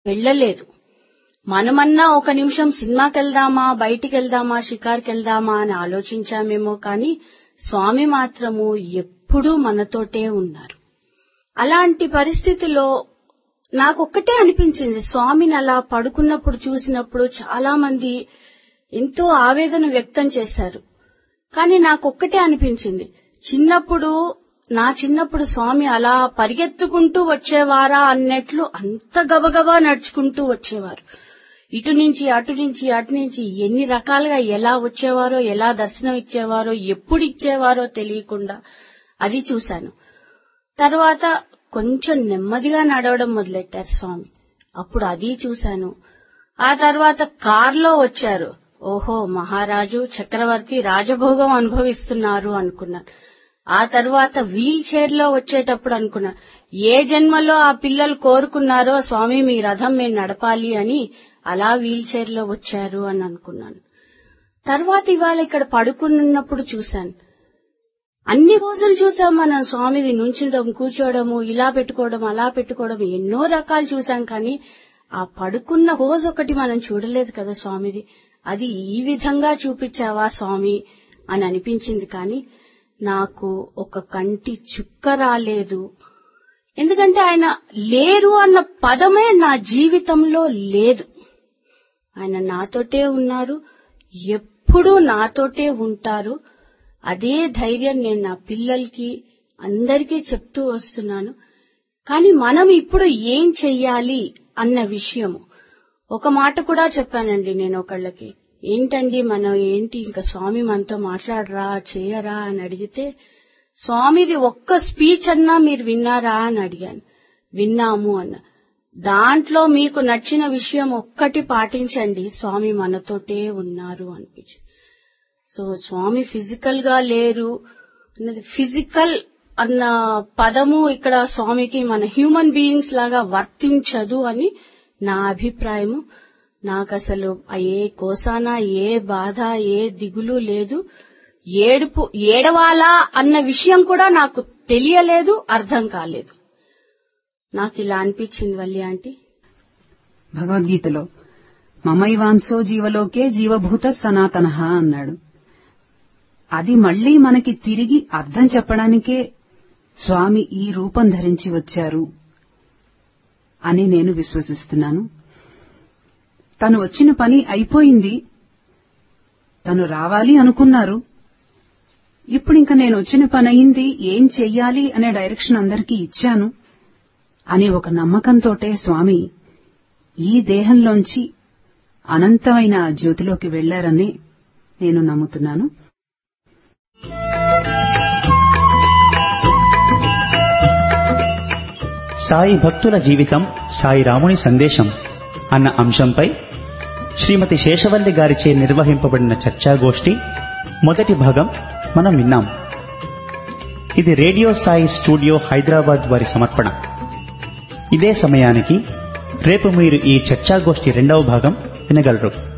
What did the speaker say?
వెళ్ళలేదు మనమన్నా ఒక నిమిషం సినిమాకి వెళ్దామా బయటికి వెళ్దామా షికార్కి వెళ్దామా అని ఆలోచించామేమో కానీ స్వామి మాత్రము ఎప్పుడూ మనతోటే ఉన్నారు అలాంటి పరిస్థితిలో నాకొక్కటే అనిపించింది స్వామిని అలా పడుకున్నప్పుడు చూసినప్పుడు చాలా మంది ఎంతో ఆవేదన వ్యక్తం చేశారు కానీ నాకొక్కటే అనిపించింది చిన్నప్పుడు నా చిన్నప్పుడు స్వామి అలా పరిగెత్తుకుంటూ వచ్చేవారా అన్నట్లు అంత గబగబా నడుచుకుంటూ వచ్చేవారు ఇటు నుంచి అటు నుంచి అటు నుంచి ఎన్ని రకాలుగా ఎలా వచ్చేవారో ఎలా దర్శనం ఇచ్చేవారో ఎప్పుడు ఇచ్చేవారో తెలియకుండా అది చూశాను తర్వాత కొంచెం నెమ్మదిగా నడవడం మొదలెట్టారు స్వామి అప్పుడు అది చూశాను ఆ తర్వాత కార్లో వచ్చారు ఓహో మహారాజు చక్రవర్తి రాజభోగం అనుభవిస్తున్నారు అనుకున్నాను ఆ తర్వాత వీల్ చైర్ లో వచ్చేటప్పుడు అనుకున్నా ఏ జన్మలో ఆ పిల్లలు కోరుకున్నారో స్వామి మీ రథం మేము నడపాలి అని అలా వీల్ చైర్ లో వచ్చారు అని అనుకున్నాను తర్వాత ఇవాళ ఇక్కడ పడుకున్నప్పుడు చూశాను అన్ని రోజులు చూసాం మనం స్వామిది నుంచడం కూర్చోవడము ఇలా పెట్టుకోవడం అలా పెట్టుకోవడం ఎన్నో రకాలు చూసాం కానీ ఆ పడుకున్న రోజు ఒకటి మనం చూడలేదు కదా స్వామిది అది ఈ విధంగా చూపించావా స్వామి అని అనిపించింది కానీ నాకు ఒక కంటి చుక్క రాలేదు ఎందుకంటే ఆయన లేరు అన్న పదమే నా జీవితంలో లేదు ఆయన నాతోటే ఉన్నారు ఎప్పుడూ నాతోటే ఉంటారు అదే ధైర్యం నేను నా పిల్లలకి అందరికీ చెప్తూ వస్తున్నాను కానీ మనం ఇప్పుడు ఏం చెయ్యాలి అన్న విషయము ఒక మాట కూడా చెప్పానండి నేను ఒకళ్ళకి ఏంటండి మనం ఏంటి ఇంకా స్వామి మనతో మాట్లాడరా చేయరా అని అడిగితే స్వామిది ఒక్క స్పీచ్ అన్నా మీరు విన్నారా అని అడిగాను విన్నాము అన్న దాంట్లో మీకు నచ్చిన విషయం ఒక్కటి పాటించండి స్వామి మనతోటే ఉన్నారు అనిపించింది సో స్వామి ఫిజికల్ గా లేరు అన్నది ఫిజికల్ అన్న పదము ఇక్కడ స్వామికి మన హ్యూమన్ బీయింగ్స్ లాగా వర్తించదు అని నా అభిప్రాయము నాకు అసలు ఏ కోసాన ఏ బాధ ఏ దిగులు లేదు ఏడుపు ఏడవాలా అన్న విషయం కూడా నాకు తెలియలేదు అర్థం కాలేదు నాకు ఇలా అనిపించింది వల్లి ఆంటీ భగవద్గీతలో మమైవాంసో జీవలోకే జీవభూత సనాతన అన్నాడు అది మళ్లీ మనకి తిరిగి అర్థం చెప్పడానికే స్వామి ఈ రూపం ధరించి వచ్చారు అని నేను విశ్వసిస్తున్నాను తను వచ్చిన పని అయిపోయింది తను రావాలి అనుకున్నారు ఇప్పుడు ఇంకా నేను వచ్చిన పని అయింది ఏం చెయ్యాలి అనే డైరెక్షన్ అందరికీ ఇచ్చాను అనే ఒక నమ్మకంతోటే స్వామి ఈ దేహంలోంచి అనంతమైన జ్యోతిలోకి వెళ్లారని నేను నమ్ముతున్నాను సాయి భక్తుల జీవితం సాయి రాముని సందేశం అన్న అంశంపై శ్రీమతి శేషవల్లి గారిచే నిర్వహింపబడిన చర్చాగోష్ఠి మొదటి భాగం మనం విన్నాం ఇది రేడియో సాయి స్టూడియో హైదరాబాద్ వారి సమర్పణ ఇదే సమయానికి రేపు మీరు ఈ చర్చాగోష్ఠి రెండవ భాగం వినగలరు